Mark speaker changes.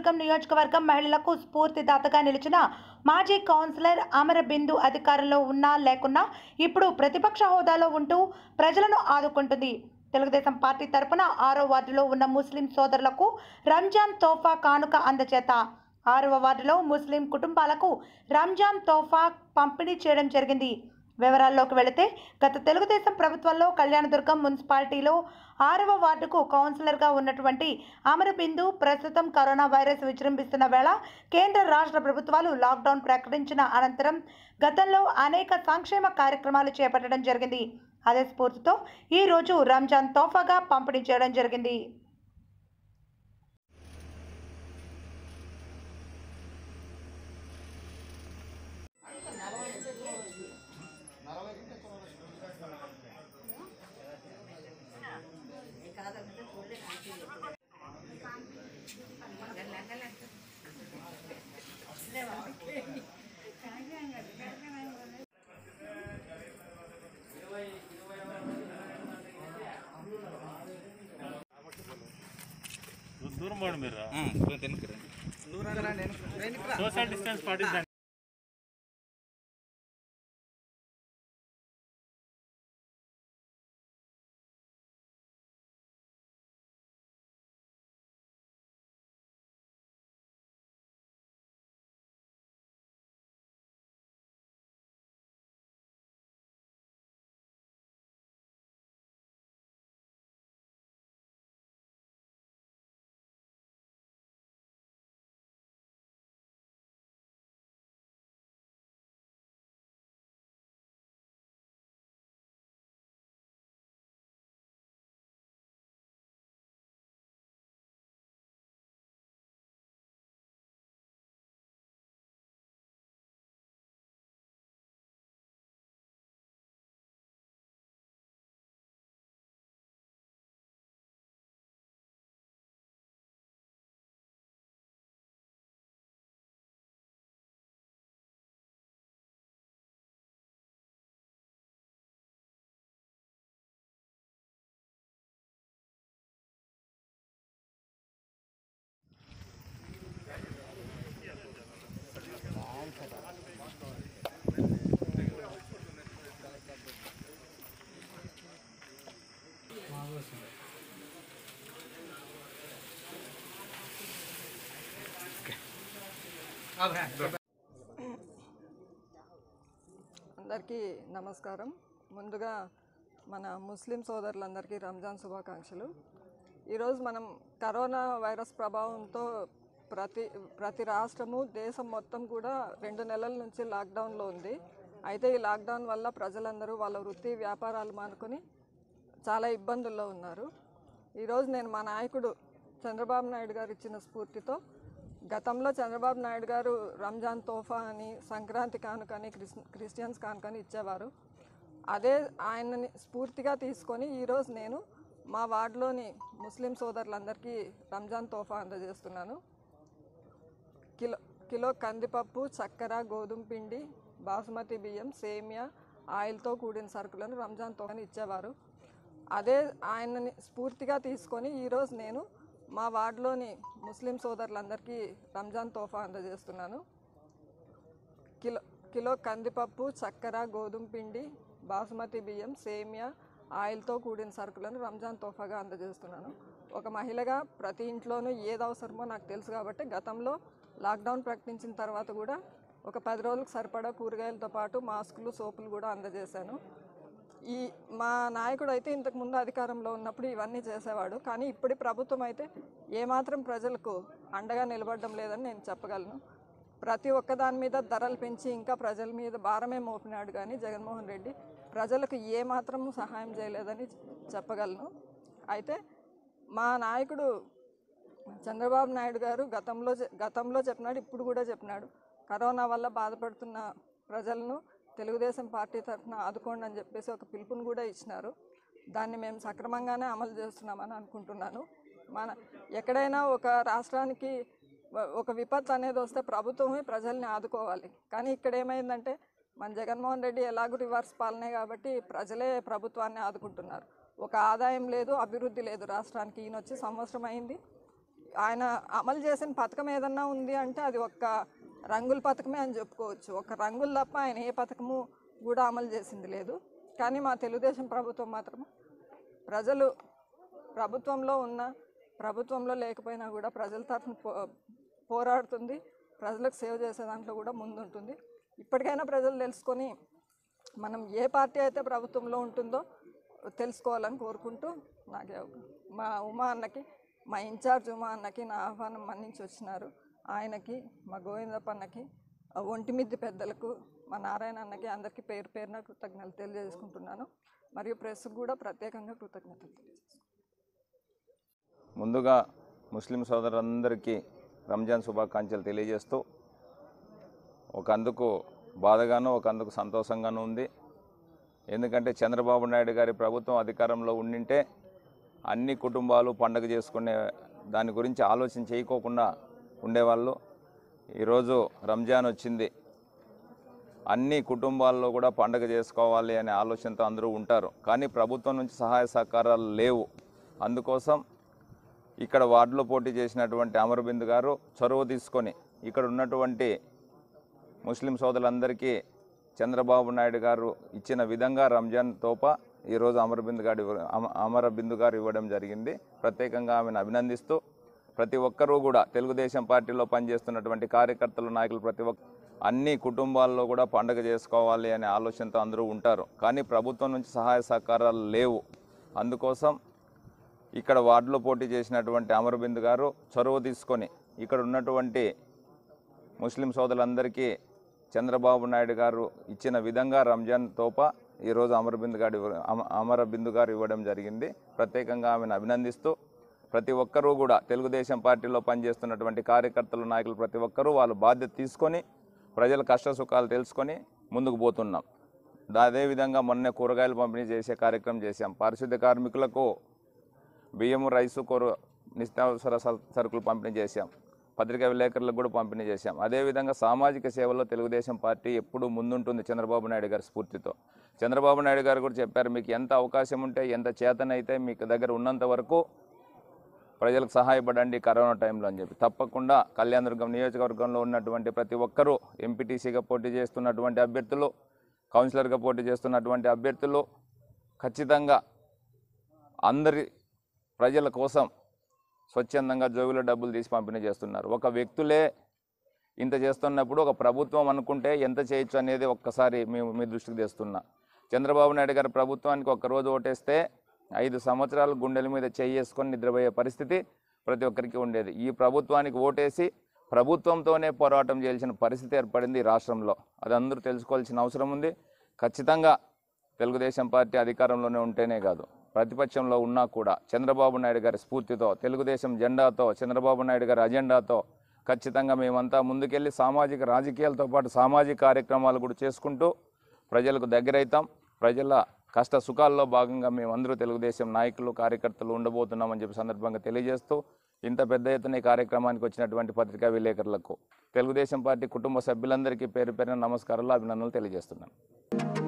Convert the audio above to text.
Speaker 1: కళ్యాణదుర్గం నియోజకవర్గం మహిళలకు స్ఫూర్తిదాతగా నిలిచిన మాజీ కౌన్సిలర్ అమరబిందు అధికారంలో ఉన్నా లేకున్నా ఇప్పుడు ప్రతిపక్ష హోదాలో ఉంటూ ప్రజలను ఆదుకుంటుంది తెలుగుదేశం పార్టీ తరపున ఆరో వార్డులో ఉన్న ముస్లిం సోదరులకు రంజాన్ తోఫా కానుక అందచేత ఆరవ వార్డులో ముస్లిం కుటుంబాలకు రంజాన్ తోఫా పంపిణీ చేయడం జరిగింది వివరాల్లోకి వెళితే గత తెలుగుదేశం ప్రభుత్వంలో కళ్యాణదుర్గం మున్సిపాలిటీలో ఆరవ వార్డుకు కౌన్సిలర్గా ఉన్నటువంటి అమరబిందు ప్రస్తుతం కరోనా వైరస్ విజృంభిస్తున్న వేళ కేంద్ర రాష్ట్ర ప్రభుత్వాలు లాక్డౌన్ ప్రకటించిన అనంతరం గతంలో అనేక సంక్షేమ కార్యక్రమాలు చేపట్టడం జరిగింది అదే స్ఫూర్తితో ఈరోజు రంజాన్ తోఫాగా పంపిణీ చేయడం జరిగింది
Speaker 2: దూరం పోండి మీరు
Speaker 3: వెనక్కి రండి
Speaker 2: సోషల్ డిస్టెన్స్ పాటించండి
Speaker 4: అందరికీ నమస్కారం ముందుగా మన ముస్లిం సోదరులందరికీ రంజాన్ శుభాకాంక్షలు ఈరోజు మనం కరోనా వైరస్ ప్రభావంతో ప్రతి ప్రతి రాష్ట్రము దేశం మొత్తం కూడా రెండు నెలల నుంచి లాక్డౌన్లో ఉంది అయితే ఈ లాక్డౌన్ వల్ల ప్రజలందరూ వాళ్ళ వృత్తి వ్యాపారాలు మానుకొని చాలా ఇబ్బందుల్లో ఉన్నారు ఈరోజు నేను మా నాయకుడు చంద్రబాబు నాయుడు గారు ఇచ్చిన స్ఫూర్తితో గతంలో చంద్రబాబు నాయుడు గారు రంజాన్ తోఫా అని సంక్రాంతి కానుకని క్రిస్ క్రిస్టియన్స్ కానుకని ఇచ్చేవారు అదే ఆయనని స్ఫూర్తిగా తీసుకొని ఈరోజు నేను మా వార్డులోని ముస్లిం సోదరులందరికీ రంజాన్ తోఫా అందజేస్తున్నాను కిలో కిలో కందిపప్పు చక్కెర గోధుమ పిండి బాసుమతి బియ్యం సేమియా ఆయిల్తో కూడిన సరుకులను రంజాన్ తోఫాని ఇచ్చేవారు అదే ఆయనని స్ఫూర్తిగా తీసుకొని ఈరోజు నేను మా వార్డులోని ముస్లిం సోదరులందరికీ రంజాన్ తోఫా అందజేస్తున్నాను కిలో కిలో కందిపప్పు చక్కెర గోధుమ పిండి బాసుమతి బియ్యం సేమియా ఆయిల్తో కూడిన సరుకులను రంజాన్ తోఫాగా అందజేస్తున్నాను ఒక మహిళగా ప్రతి ఇంట్లోనూ ఏది అవసరమో నాకు తెలుసు కాబట్టి గతంలో లాక్డౌన్ ప్రకటించిన తర్వాత కూడా ఒక పది రోజులకు సరిపడా కూరగాయలతో పాటు మాస్కులు సోపులు కూడా అందజేశాను ఈ మా నాయకుడు అయితే ఇంతకు ముందు అధికారంలో ఉన్నప్పుడు ఇవన్నీ చేసేవాడు కానీ ఇప్పటి ప్రభుత్వం అయితే ఏమాత్రం ప్రజలకు అండగా నిలబడడం లేదని నేను చెప్పగలను ప్రతి ఒక్క దాని మీద ధరలు పెంచి ఇంకా ప్రజల మీద భారమే మోపినాడు కానీ జగన్మోహన్ రెడ్డి ప్రజలకు ఏమాత్రం సహాయం చేయలేదని చెప్పగలను అయితే మా నాయకుడు చంద్రబాబు నాయుడు గారు గతంలో చె- గతంలో చెప్పినాడు ఇప్పుడు కూడా చెప్పినాడు కరోనా వల్ల బాధపడుతున్న ప్రజలను తెలుగుదేశం పార్టీ తరఫున ఆదుకోండి అని చెప్పేసి ఒక పిలుపుని కూడా ఇచ్చినారు దాన్ని మేము సక్రమంగానే అమలు చేస్తున్నామని అనుకుంటున్నాను మన ఎక్కడైనా ఒక రాష్ట్రానికి వ- ఒక విపత్తు అనేది వస్తే ప్రభుత్వమే ప్రజల్ని ఆదుకోవాలి కానీ ఇక్కడ ఏమైందంటే మన జగన్మోహన్ రెడ్డి ఎలాగూ రివర్స్ పాలనే కాబట్టి ప్రజలే ప్రభుత్వాన్ని ఆదుకుంటున్నారు ఒక ఆదాయం లేదు అభివృద్ధి లేదు రాష్ట్రానికి ఈయన వచ్చి సంవత్సరం అయింది ఆయన అమలు చేసిన పథకం ఏదన్నా ఉంది అంటే అది ఒక్క రంగుల పథకమే అని చెప్పుకోవచ్చు ఒక రంగులు తప్ప ఆయన ఏ పథకము కూడా అమలు చేసింది లేదు కానీ మా తెలుగుదేశం ప్రభుత్వం మాత్రం ప్రజలు ప్రభుత్వంలో ఉన్న ప్రభుత్వంలో లేకపోయినా కూడా ప్రజల తరఫున పో పోరాడుతుంది ప్రజలకు సేవ చేసే దాంట్లో కూడా ముందుంటుంది ఇప్పటికైనా ప్రజలు తెలుసుకొని మనం ఏ పార్టీ అయితే ప్రభుత్వంలో ఉంటుందో తెలుసుకోవాలని కోరుకుంటూ నాకే ఒక- మా ఉమా అన్నకి మా ఇన్ఛార్జ్ ఉమా అన్నకి నా ఆహ్వానం మన్నించి వచ్చినారు ఆయనకి మా గోవిందప్ప అన్నకి ఆ ఒంటిమిద్ది పెద్దలకు మా నారాయణ అన్నకి అందరికీ పేరు పేరున కృతజ్ఞతలు తెలియజేసుకుంటున్నాను మరియు ప్రెస్కు కూడా ప్రత్యేకంగా కృతజ్ఞతలు తెలియజేసుకుంటున్నాను
Speaker 5: ముందుగా ముస్లిం సోదరులందరికీ రంజాన్ శుభాకాంక్షలు తెలియజేస్తూ ఒక అందుకు బాధగాను ఒక అందుకు సంతోషంగాను ఉంది ఎందుకంటే చంద్రబాబు నాయుడు గారి ప్రభుత్వం అధికారంలో ఉండింటే అన్ని కుటుంబాలు పండగ చేసుకునే దాని గురించి ఆలోచన చేయకోకుండా ఉండేవాళ్ళు ఈరోజు రంజాన్ వచ్చింది అన్ని కుటుంబాల్లో కూడా పండగ చేసుకోవాలి అనే ఆలోచనతో అందరూ ఉంటారు కానీ ప్రభుత్వం నుంచి సహాయ సహకారాలు లేవు అందుకోసం ఇక్కడ వార్డులో పోటీ చేసినటువంటి అమరబింద్ గారు చొరవ తీసుకొని ఇక్కడ ఉన్నటువంటి ముస్లిం సోదరులందరికీ చంద్రబాబు నాయుడు గారు ఇచ్చిన విధంగా రంజాన్ తోప ఈరోజు అమరబింద్ గారు ఇవ్వ- అమ- అమరబిందు గారు ఇవ్వడం జరిగింది ప్రత్యేకంగా ఆమెను అభినందిస్తూ ప్రతి ఒక్కరూ కూడా తెలుగుదేశం పార్టీలో పనిచేస్తున్నటువంటి కార్యకర్తలు నాయకులు ప్రతి ఒక్క అన్ని కుటుంబాల్లో కూడా పండుగ చేసుకోవాలి అనే ఆలోచనతో అందరూ ఉంటారు కానీ ప్రభుత్వం నుంచి సహాయ సహకారాలు లేవు అందుకోసం ఇక్కడ వార్డులో పోటీ చేసినటువంటి అమరబింద్ గారు చొరవ తీసుకొని ఇక్కడ ఉన్నటువంటి ముస్లిం సోదరులందరికీ చంద్రబాబు నాయుడు గారు ఇచ్చిన విధంగా రంజాన్ తోప ఈరోజు అమరబింద్ గారు ఇవ్వ- అమ- అమరబిందు గారు ఇవ్వడం జరిగింది ప్రత్యేకంగా ఆమెను అభినందిస్తూ ప్రతి ఒక్కరూ కూడా తెలుగుదేశం పార్టీలో పనిచేస్తున్నటువంటి కార్యకర్తలు నాయకులు ప్రతి ఒక్కరూ వాళ్ళు బాధ్యత తీసుకొని ప్రజల కష్ట సుఖాలు తెలుసుకొని ముందుకు పోతున్నాం దా- అదేవిధంగా మొన్నే కూరగాయలు పంపిణీ చేసే కార్యక్రమం చేశాం పారిశుద్ధ్య కార్మికులకు బియ్యము రైసు కూర నిత్యావసర సర- సరుకులు పంపిణీ చేశాం పత్రికా విలేకరులకు కూడా పంపిణీ చేశాం అదేవిధంగా సామాజిక సేవలో తెలుగుదేశం పార్టీ ఎప్పుడూ ముందుంటుంది చంద్రబాబు నాయుడు గారి స్ఫూర్తితో చంద్రబాబు నాయుడు గారు కూడా చెప్పారు మీకు ఎంత అవకాశం ఉంటే ఎంత చేతనైతే మీకు దగ్గర ఉన్నంత వరకు ప్రజలకు సహాయపడండి కరోనా టైంలో అని చెప్పి తప్పకుండా కళ్యాణదుర్గం నియోజకవర్గంలో ఉన్నటువంటి ప్రతి ఒక్కరూ ఎంపీటీసీగా పోటీ చేస్తున్నటువంటి అభ్యర్థులు కౌన్సిలర్గా పోటీ చేస్తున్నటువంటి అభ్యర్థులు ఖచ్చితంగా అందరి ప్రజల కోసం స్వచ్ఛందంగా జోబులో డబ్బులు తీసి పంపిణీ చేస్తున్నారు ఒక వ్యక్తులే ఇంత చేస్తున్నప్పుడు ఒక ప్రభుత్వం అనుకుంటే ఎంత చేయొచ్చు అనేది ఒక్కసారి మేము మీ దృష్టికి తెస్తున్నా చంద్రబాబు నాయుడు గారి ప్రభుత్వానికి ఒక్క రోజు ఓటేస్తే ఐదు సంవత్సరాలు గుండెల మీద చేసుకొని నిద్రపోయే పరిస్థితి ప్రతి ఒక్కరికి ఉండేది ఈ ప్రభుత్వానికి ఓటేసి ప్రభుత్వంతోనే పోరాటం చేయాల్సిన పరిస్థితి ఏర్పడింది ఈ రాష్ట్రంలో అది అందరూ తెలుసుకోవాల్సిన అవసరం ఉంది ఖచ్చితంగా తెలుగుదేశం పార్టీ అధికారంలోనే ఉంటేనే కాదు ప్రతిపక్షంలో ఉన్నా కూడా చంద్రబాబు నాయుడు గారి స్ఫూర్తితో తెలుగుదేశం జెండాతో చంద్రబాబు నాయుడు గారి అజెండాతో ఖచ్చితంగా మేమంతా ముందుకెళ్ళి సామాజిక రాజకీయాలతో పాటు సామాజిక కార్యక్రమాలు కూడా చేసుకుంటూ ప్రజలకు దగ్గరైతాం ప్రజల కష్ట సుఖాల్లో భాగంగా మేమందరూ తెలుగుదేశం నాయకులు కార్యకర్తలు ఉండబోతున్నామని చెప్పి సందర్భంగా తెలియజేస్తూ ఇంత పెద్ద ఎత్తున ఈ కార్యక్రమానికి వచ్చినటువంటి పత్రికా విలేకరులకు తెలుగుదేశం పార్టీ కుటుంబ సభ్యులందరికీ పేరు పేరున నమస్కారాలు అభినందనలు తెలియజేస్తున్నాను